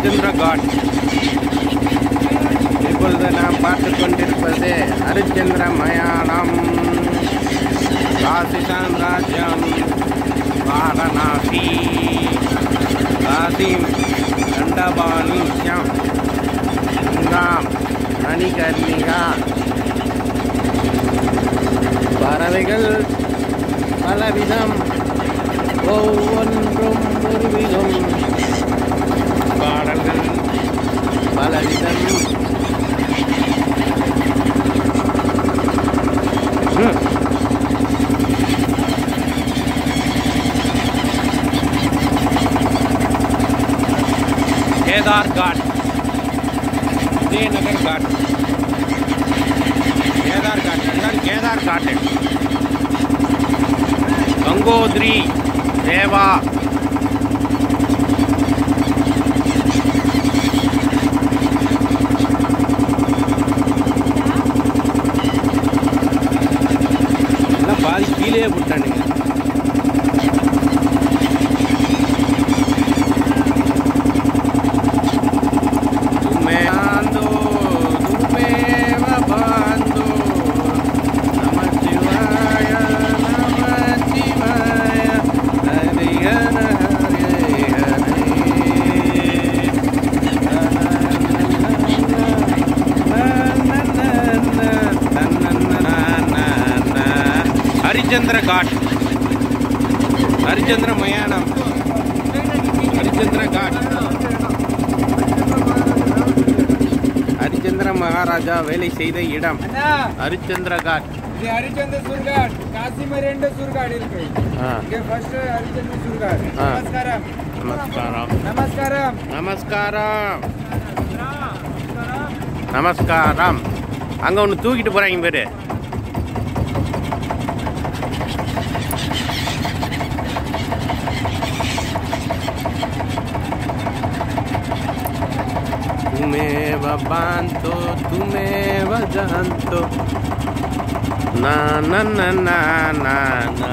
Harishchandra God இப்பொழுது நாம் பார்த்து கொண்டிருப்பது ஹரிச்சந்திர மயானம் காசி சாம்ராஜ்யம் வாரணாசி காசிம் தண்டபாணியம் கங்காம் மணிகர்ணிகா பறவைகள் பலவிதம் ஒவ்வொன்றும் ஒரு விதம் பாடல்கள் பலவிதம் ம். கேதார் காட் விஜயநகர் காட் கேதார் காட் என்றால் கேதார் காட்டு கங்கோத்ரி தேவா எல்லாம் பாதி கீழே விட்டானுங்க तुमे आंदो तुमेव बांधो नमः शिवाय नमः शिवाय हरि हर हरे हरे हरिचंद्र घाट हरिचंद्र मयानम हरिचंद्र घाट ஹரிச்சந்திர மகாராஜா வேலை செய்த இடம் அண்ணா ஹரிச்சந்திர காட் இது ஹரிச்சந்திர சுர்காட் காசிம ரெண்டு சுர்காட் இருக்கு ஆ, இங்க ஃபர்ஸ்ட் ஹரிச்சந்திர சுர்காட் ஆ. நமஸ்காரம் நமஸ்காரம் நமஸ்காரம் நமஸ்காரம் நமஸ்காரம் அங்க ஒன்று தூக்கிட்டு போறாங்க பேரு तुमेव बांधो तुमेव जानतो ना ना ना ना ना ना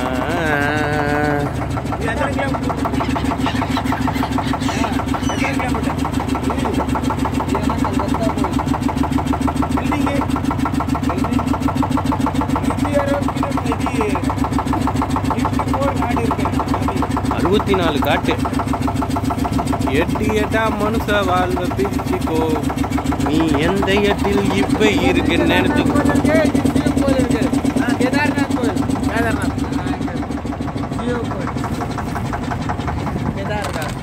அறுபத்தி நாலு காட்டு எட்டு எட்டா மனுஷ வாழ்வ பிரிச்சுக்கோ நீ எந்த எட்டில் இப்ப இருக்குன்னு நினைச்சுக்கோ கேதார்நாத் கோயில் கேதார்நாத் ஜியோ கோயில் கேதார்நாத்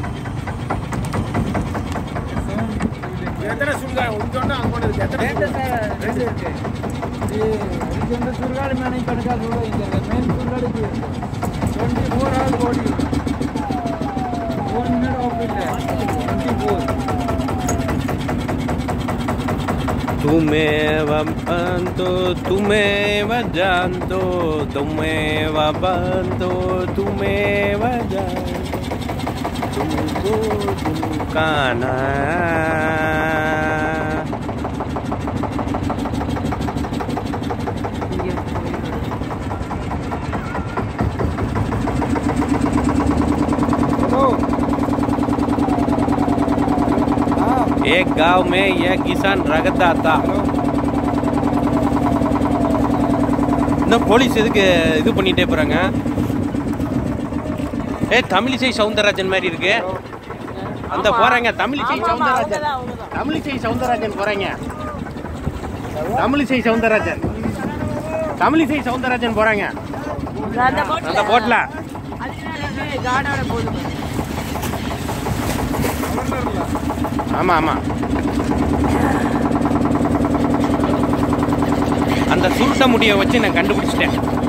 எத்தனை சுடுகாடு உங்க சொன்னா அங்க ஒண்ணு இருக்கு எத்தனை ரெண்டு சார் ரெண்டு இருக்கு இது ஹரிச்சந்திர சுர்காடு மேனை கணக்காக கூட இந்த மெயின் சுர்காடுக்கு டுவெண்ட்டி ஃபோர் ஹவர்ஸ் ஓடி ஒன் மினிட் ஆஃப் இல்லை டுவெண்ட்டி ஃபோர் तुमेव बंधो तुमेव जानतो तुमेव बंधो तुमेव जानतो तुमको तुमकाना हेलो हाँ एक गांव में यह किसान रगता था இன்னும் போலீஸ் எதுக்கு இது பண்ணிட்டே போறாங்க ஏ தமிழிசை சவுந்தரராஜன் மாதிரி இருக்கு அந்த போறாங்க தமிழிசை சவுந்தரராஜன் தமிழிசை சவுந்தரராஜன் போறாங்க தமிழிசை சவுந்தரராஜன் தமிழிசை சவுந்தரராஜன் போறாங்க அந்த அந்த போட்ல காடோட போதும் ஆமா ஆமா அந்த சுருட்ட முடியை வச்சு நான் கண்டுபிடிச்சிட்டேன்